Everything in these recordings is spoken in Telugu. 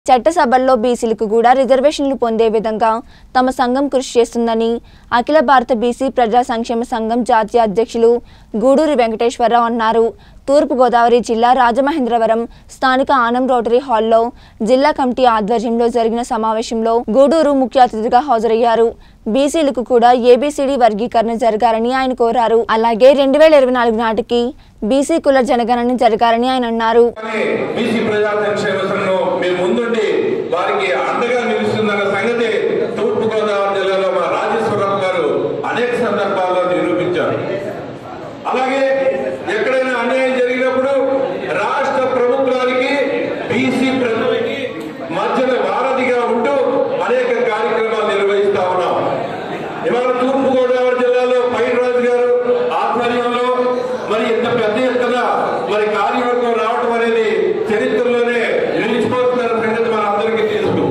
చట్టసభల్లో బీసీలకు కూడా రిజర్వేషన్లు పొందే విధంగా తమ సంఘం కృషి చేస్తుందని అఖిల భారత బీసీ ప్రజా సంక్షేమ సంఘం జాతీయ అధ్యక్షులు గూడూరి వెంకటేశ్వరరావు అన్నారు తూర్పుగోదావరి జిల్లా రాజమహేంద్రవరం స్థానిక ఆనం రోటరీ హాల్లో జిల్లా కమిటీ ఆధ్వర్యంలో జరిగిన సమావేశంలో గూడూరు ముఖ్య అతిథిగా హాజరయ్యారు బీసీలకు కూడా ఏబీసీడీ వర్గీకరణ జరగాలని ఆయన కోరారు అలాగే రెండు వేల ఇరవై నాలుగు నాటికి బీసీ కుల జనగణన జరగాలని ఆయన అన్నారు కానీ బీసీ ప్రజా సంక్షేమ సంఘం మీ ముందుండి వారికి అండగా నిలుస్తుందన్న సంగతి తూర్పు గోదావరి జిల్లాలో మా రాజేశ్వరరావు గారు అనేక సందర్భాల్లో నిరూపించారు అలాగే ఎక్కడైనా అన్యాయం జరిగినప్పుడు రాష్ట్ర ప్రభుత్వానికి బీసీ ప్రజలకి మధ్యన వారధిగా ఉంటూ అనేక కార్యక్రమాలు నిర్వహిస్తా ఉన్నాం ఇవాళ తూర్పు గోదావరి జిల్లాలో పైన రాజు గారు ఆధ్వర్యంలో మరి ఇంత పెద్ద ఎత్తున మరి కార్యవర్గం రావడం అనేది చరిత్రలోనే నిలిచిపోతున్న సంగతి మన అందరికీ తెలుసు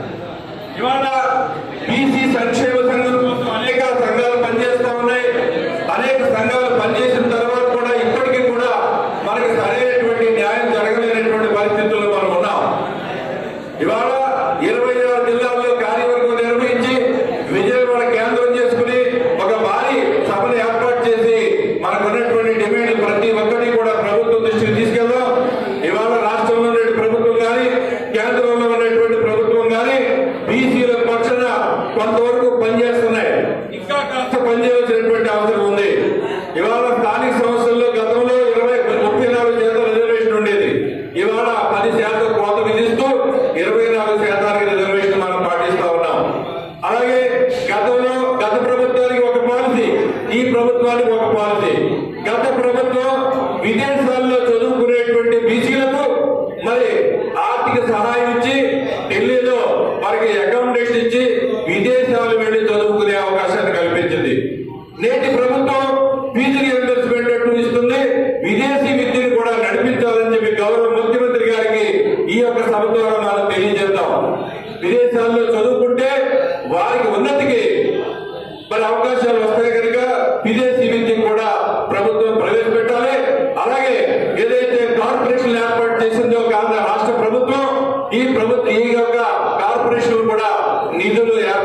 ఇవాళ బీసీ సంక్షేమ సంఘం కోసం అనేక సంఘాలు పనిచేస్తా ఉన్నాయి అనేక సంఘాలు పనిచేసిన తర్వాత కూడా ఇప్పటికీ కూడా మనకి సరైనటువంటి న్యాయం జరగలేనటువంటి పరిస్థితుల్లో మనం ఉన్నాం ఇవాళ ఇరవై ఆరు జిల్లాల్లో కార్యవర్గం నిర్వహించి విజయవాడ కేంద్రం చేసుకుని ఒక భారీ సభను ఏర్పాటు చేసి మనకు ఉన్నటువంటి డిమాండ్ ప్రతి ఒక్కటి కూడా ప్రభుత్వం దృష్టికి తీసుకెళ్దాం ఇవాళ రాష్ట్రంలో ఉన్నటువంటి ప్రభుత్వం కానీ కేంద్రంలో ఉన్నటువంటి ప్రభుత్వం కానీ బీసీల పక్షాన కొంతవరకు పనిచేస్తున్నాయి ఇంకా కాస్త పనిచేయాల్సినటువంటి అవసరం ఉంది ఇవాళ స్థానిక సంస్థల్లో గతంలో ఇరవై ముప్పై నాలుగు శాతం రిజర్వేషన్ ఉండేది ఇవాళ పది శాతం కోత విధిస్తూ ఇరవై నాలుగు శాతానికి రిజర్వేషన్ మనం పాటిస్తా ఉన్నాం అలాగే గతంలో గత ప్రభుత్వానికి ఒక పాలసీ ఈ ప్రభుత్వానికి ఒక పాలసీ గత ప్రభుత్వం విదేశాల్లో చదువుకునేటువంటి బీసీలకు మరి ఆర్థిక సహాయం ఇచ్చి ఢిల్లీలో వారికి అకామిడేషన్ ఇచ్చి విదేశాలు వెళ్లి చదువుకునే అవకాశాన్ని కల్పించింది నేటి ప్రభుత్వం ఫీజు రియంబర్స్మెంట్ ఇస్తుంది విదేశీ విద్యను కూడా నడిపించాలని చెప్పి గౌరవ ముఖ్యమంత్రి గారికి ఈ యొక్క సభ ద్వారా మనం తెలియజేద్దాం విదేశాల్లో చదువుకుంటే వారికి ఉన్నతికి మరి అవకాశాలు వస్తాయి కనుక విదేశీ విద్యను కూడా ప్రభుత్వం ప్రవేశపెట్టాలి అలాగే ఏదైతే కార్పొరేషన్ ఏర్పాటు చేసిందో కాదు రాష్ట్ర ప్రభుత్వం ఈ ప్రభుత్వం ఈ యొక్క కార్పొరేషన్ కూడా నిధులు ఏర్పాటు